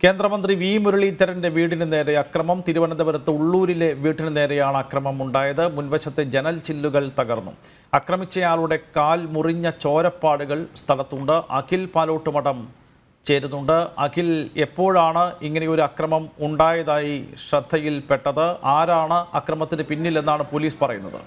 കേന്ദ്രമന്ത്രി വി മുരളീധരന്റെ വീടിന് നേരെ അക്രമം തിരുവനന്തപുരത്ത് ഉള്ളൂരിലെ വീട്ടിന് നേരെയാണ് അക്രമം ഉണ്ടായത് മുൻവശത്തെ ജനൽ ചില്ലുകൾ തകർന്നു ആക്രമിച്ചയാളുടെ കാൽ മുറിഞ്ഞ ചോരപ്പാടുകൾ സ്ഥലത്തുണ്ട് അഖിൽ പാലോട്ടുമഠം ചേരുന്നുണ്ട് അഖിൽ എപ്പോഴാണ് ഇങ്ങനെയൊരു അക്രമം ഉണ്ടായതായി ശ്രദ്ധയിൽപ്പെട്ടത് ആരാണ് അക്രമത്തിന് പിന്നിലെന്നാണ് പോലീസ് പറയുന്നത്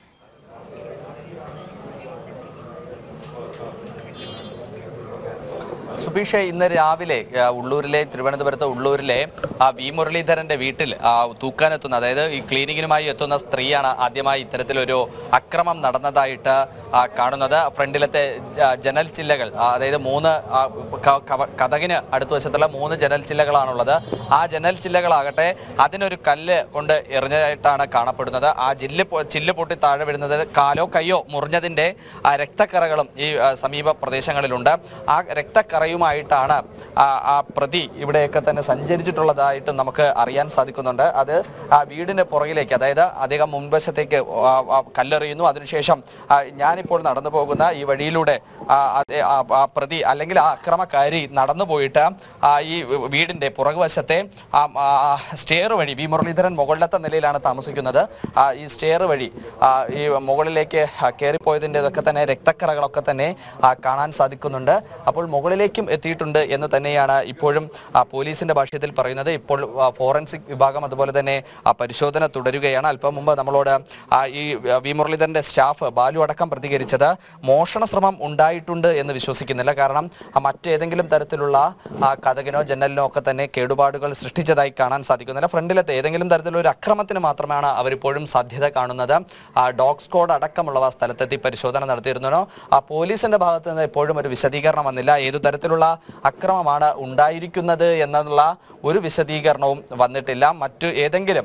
സുബീഷ് ഇന്ന് രാവിലെ ആ, ഉള്ളൂരിലെ തിരുവനന്തപുരത്ത് ഉള്ളൂരിലെ ആ വി മുരളീധരന്റെ വീട്ടിൽ ആ, തൂക്കാനെത്തുന്ന അതായത് ഈ ക്ലീനിങ്ങിനുമായി എത്തുന്ന സ്ത്രീയാണ് ആദ്യമായി ഇത്തരത്തിലൊരു അക്രമം നടന്നതായിട്ട് ആ, കാണുന്നത് ഫ്രണ്ടിലത്തെ ആ, ജനൽ ചില്ലകൾ ആ, അതായത് മൂന്ന് ആ, ക- കവ- കതകിന് അടുത്ത വശത്തുള്ള മൂന്ന് ജനൽ ചില്ലകളാണുള്ളത് ആ ജനൽ ചില്ലകളാകട്ടെ അതിനൊരു കല്ല് കൊണ്ട് എറിഞ്ഞതായിട്ടാണ് കാണപ്പെടുന്നത് ആ ജില്ല് പൊ- ചില്ല് പൊട്ടി താഴെ വീഴുന്നത് കാലോ കയ്യോ മുറിഞ്ഞതിന്റെ ആ രക്തക്കറകളും ഈ ആ, സമീപ പ്രദേശങ്ങളിലുണ്ട് ആ രക്തക്കറയുമായിട്ടാണ് ആ ആ പ്രതി ഇവിടെയൊക്കെ തന്നെ സഞ്ചരിച്ചിട്ടുള്ളതായിട്ട് നമുക്ക് അറിയാൻ സാധിക്കുന്നുണ്ട് അത് ആ വീടിന് പുറകിലേക്ക് അതായത് അദ്ദേഹം മുൻവശത്തേക്ക് ആ, ആ കല്ലെറിയുന്നു അതിനുശേഷം ആ, ഞാനിപ്പോൾ നടന്നു പോകുന്ന ഈ വഴിയിലൂടെ ആ, അതേ- ആ- ആ പ്രതി അല്ലെങ്കിൽ ആ അക്രമക്കാരി നടന്നു പോയിട്ട് ആ, ഈ വീടിന്റെ പുറകുവശത്തെ ആ സ്റ്റെയർ വഴി വി മുരളീധരൻ മുകളിലത്തെ നിലയിലാണ് താമസിക്കുന്നത് ആ, ഈ സ്റ്റെയർ വഴി ആ, ഈ മുകളിലേക്ക് കയറിപ്പോയതിൻ്റെ ഇതൊക്കെ തന്നെ രക്തക്കറകളൊക്കെ തന്നെ ആ, കാണാൻ സാധിക്കുന്നുണ്ട് അപ്പോൾ മുകളിലേക്കും എത്തിയിട്ടുണ്ട് എന്ന് തന്നെയാണ് ഇപ്പോഴും ആ, പോലീസിന്റെ ഭാഷയത്തിൽ പറയുന്നത് ഇപ്പോൾ ആ, ഫോറൻസിക് വിഭാഗം അതുപോലെ തന്നെ ആ, പരിശോധന തുടരുകയാണ് അല്പം മുമ്പ് നമ്മളോട് ആ, ഈ ആ, വി മുരളീധരന്റെ സ്റ്റാഫ് ബാലു അടക്കം പ്രതികരിച്ചത് മോഷണ ശ്രമം ഉണ്ടായിട്ടുണ്ട് എന്ന് വിശ്വസിക്കുന്നില്ല കാരണം ആ, മറ്റേതെങ്കിലും തരത്തിലുള്ള ആ, കഥകിനോ ജനലിനോ ഒക്കെ തന്നെ കേടുപാടുകൾ സൃഷ്ടിച്ചതായി കാണാൻ സാധിക്കുന്നില്ല ഫ്രണ്ടിലത്തെ ഏതെങ്കിലും തരത്തിലുള്ള ഒരു അക്രമത്തിന് മാത്രമാണ് അവരിപ്പോഴും സാധ്യത കാണുന്നത് ആ, ഡോഗ് സ്ക്വാഡ് അടക്കമുള്ളവ സ്ഥലത്തെത്തി പരിശോധന നടത്തിയിരുന്നോ ആ പോലീസിന്റെ ഭാഗത്ത് നിന്ന് എപ്പോഴും ഒരു വിശദീകരണം വന്നില്ല ഏതു തരത്തിലുള്ള അക്രമമാണ് ഉണ്ടായിരിക്കുന്നത് എന്നുള്ള ഒരു വിശദീകരണവും വന്നിട്ടില്ല മറ്റു ഏതെങ്കിലും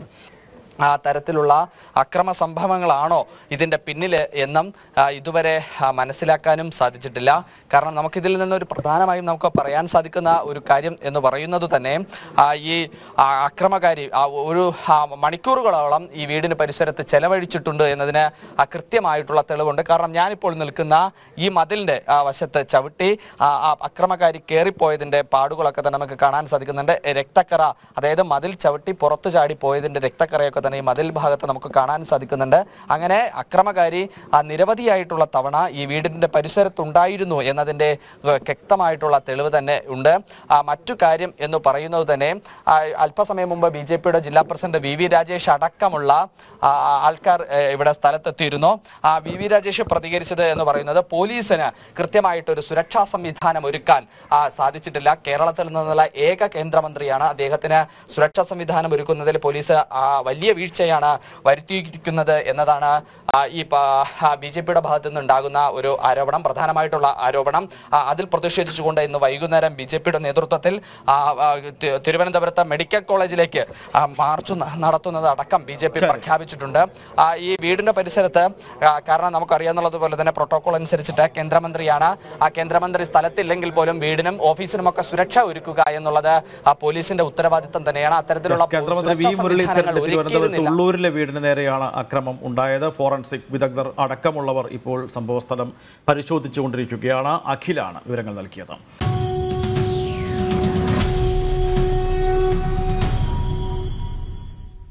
ആ തരത്തിലുള്ള അക്രമ സംഭവങ്ങളാണോ ഇതിൻ്റെ പിന്നിൽ എന്നും ആ, ഇതുവരെ ആ, മനസ്സിലാക്കാനും സാധിച്ചിട്ടില്ല കാരണം നമുക്കിതിൽ നിന്നൊരു പ്രധാനമായും നമുക്ക് പറയാൻ സാധിക്കുന്ന ഒരു കാര്യം എന്ന് പറയുന്നത് തന്നെ ആ, ഈ ആ, അക്രമകാരി ആ, ഒരു ആ, മണിക്കൂറുകളോളം ഈ വീടിന് പരിസരത്ത് ചെലവഴിച്ചിട്ടുണ്ട് എന്നതിന് ആ, കൃത്യമായിട്ടുള്ള തെളിവുണ്ട് കാരണം ഞാനിപ്പോൾ നിൽക്കുന്ന ഈ മതിലിൻ്റെ വശത്ത് ചവിട്ടി ആ, ആ അക്രമകാരി കയറിപ്പോയതിൻ്റെ പാടുകളൊക്കെ തന്നെ നമുക്ക് കാണാൻ സാധിക്കുന്നുണ്ട് രക്തക്കറ അതായത് മതിൽ ചവിട്ടി പുറത്തു ചാടി പോയതിൻ്റെ രക്തക്കറയൊക്കെ തന്നെ ഈ മതിൽ ഭാഗത്ത് നമുക്ക് കാണാൻ സാധിക്കുന്നുണ്ട് അങ്ങനെ അക്രമകാരി ആ, നിരവധിയായിട്ടുള്ള തവണ ഈ വീടിൻ്റെ പരിസരത്തുണ്ടായിരുന്നു എന്നതിൻ്റെ ഏഹ്, വ്യക്തമായിട്ടുള്ള തെളിവ് തന്നെ ഉണ്ട് ആ, മറ്റു കാര്യം എന്ന് പറയുന്നത് തന്നെ ആ, അല്പസമയം മുമ്പ് ബി ജെ പിയുടെ ജില്ലാ പ്രസിഡന്റ് വി വി രാജേഷ് അടക്കമുള്ള ആ, ആൾക്കാർ ഏഹ്, ഇവിടെ സ്ഥലത്തെത്തിയിരുന്നു ആ വി വി രാജേഷ് പ്രതികരിച്ചത് എന്ന് പറയുന്നത് പോലീസിന് കൃത്യമായിട്ടൊരു സുരക്ഷാ സംവിധാനം ഒരുക്കാൻ ആ, സാധിച്ചിട്ടില്ല കേരളത്തിൽ നിന്നുള്ള ഏക കേന്ദ്രമന്ത്രിയാണ് അദ്ദേഹത്തിന് സുരക്ഷാ സംവിധാനം ഒരുക്കുന്നതിൽ പോലീസ് ആ, വലിയ വീഴ്ചയാണ് വരുത്തിയിരിക്കുന്നത് എന്നതാണ് ആ, ഈ ബി ജെ പിയുടെ ഭാഗത്തു നിന്നുണ്ടാകുന്ന ഒരു ആരോപണം പ്രധാനമായിട്ടുള്ള ആരോപണം ആ, അതിൽ പ്രതിഷേധിച്ചുകൊണ്ട് ഇന്ന് വൈകുന്നേരം ബി ജെ പിയുടെ നേതൃത്വത്തിൽ ആ, ആ, തി- തിരുവനന്തപുരത്തെ മെഡിക്കൽ കോളേജിലേക്ക് ആ, മാർച്ച് ന- നടത്തുന്നത് അടക്കം ബി ജെ പി പ്രഖ്യാപിച്ചിട്ടുണ്ട് ആ, ഈ വീടിന്റെ പരിസരത്ത് ആ, കാരണം നമുക്കറിയാവുന്നത് പോലെ തന്നെ പ്രോട്ടോകോൾ അനുസരിച്ചിട്ട് കേന്ദ്രമന്ത്രിയാണ് ആ കേന്ദ്രമന്ത്രി സ്ഥലത്തില്ലെങ്കിൽ പോലും വീടിനും ഓഫീസിനും ഒക്കെ സുരക്ഷ ഒരുക്കുക എന്നുള്ളത് ആ പോലീസിന്റെ ഉത്തരവാദിത്തം തന്നെയാണ് അത്തരത്തിലുള്ള എസ് കേന്ദ്രമന്ത്രി വി സുരക്ഷാ മുരളീധരന്റെ സംവിധാനങ്ങൾ തിരുവനന്തപുരത്ത് ഒരുക്കിയിരുന്നില്ല. ഉള്ളൂരിലെ വീടിന് നേരെയാണ് അക്രമം ഉണ്ടായത് ഫോറൻസിക് വിദഗ്ധർ അടക്കമുള്ളവർ ഇപ്പോൾ സംഭവസ്ഥലം പരിശോധിച്ചുകൊണ്ടിരിക്കുകയാണ് അഖിലാണ് വിവരങ്ങൾ നൽകിയത്